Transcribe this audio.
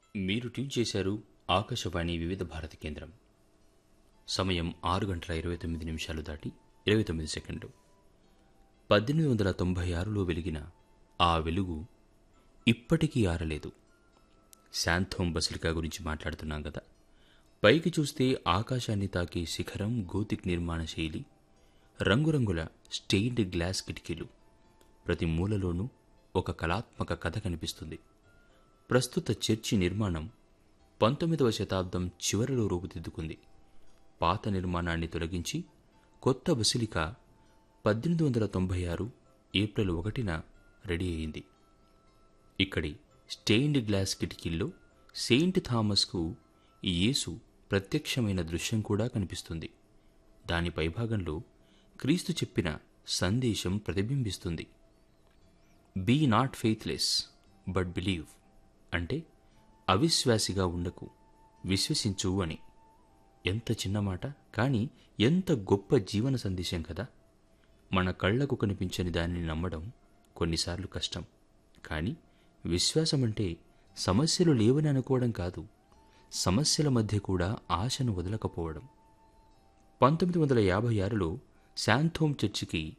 మీరు ట్యూన్ చేశారు ఆకాశవాణి వివిధ భారతి కేంద్రం సమయం ఆరు గంటల ఇరవై తొమ్మిది నిమిషాలు దాటి ఇరవై తొమ్మిది సెకండ్లు పద్దెనిమిది వందల తొంభై ఆరులో వెలిగిన ఆ వెలుగు ఇప్పటికీ ఆరలేదు శాంథోం బసిలికా గురించి మాట్లాడుతున్నాం కదా పైకి చూస్తే ఆకాశాన్ని తాకే శిఖరం గోతిక్ నిర్మాణ శైలి రంగురంగుల స్టెయిన్డ్ గ్లాస్ కిటికీలు ప్రతి మూలలోనూ ఒక కళాత్మక కథ కనిపిస్తుంది ప్రస్తుత చర్చి నిర్మాణం పంతొమ్మిదవ శతాబ్దం చివరిలో రూపుదిద్దుకుంది పాత నిర్మాణాన్ని తొలగించి కొత్త బసిలికా పద్దెనిమిది వందల తొంభై ఆరు ఏప్రిల్ ఒకటిన రెడీ అయింది ఇక్కడి స్టెయిన్డ్ గ్లాస్ కిటికీల్లో సెయింట్ థామస్కు యేసు ప్రత్యక్షమైన దృశ్యం కూడా కనిపిస్తుంది దాని పైభాగంలో క్రీస్తు చెప్పిన సందేశం ప్రతిబింబిస్తుంది be not faithless but believe అంటే అవిశ్వాసిగా ఉండకు విశ్వసించు అని ఎంత చిన్న మాట కానీ ఎంత గొప్ప జీవన సందేశం కదా మన కళ్లకు కనిపించని దానిని నమ్మడం కొన్నిసార్లు కష్టం కానీ విశ్వాసం అంటే సమస్యలు లేవని అనుకోవడం కాదు సమస్యల మధ్య కూడా ఆశను వదలకపోవడం పంతొమ్మిది వందల యాభై ఆరులో శాంథోమ్ చర్చికి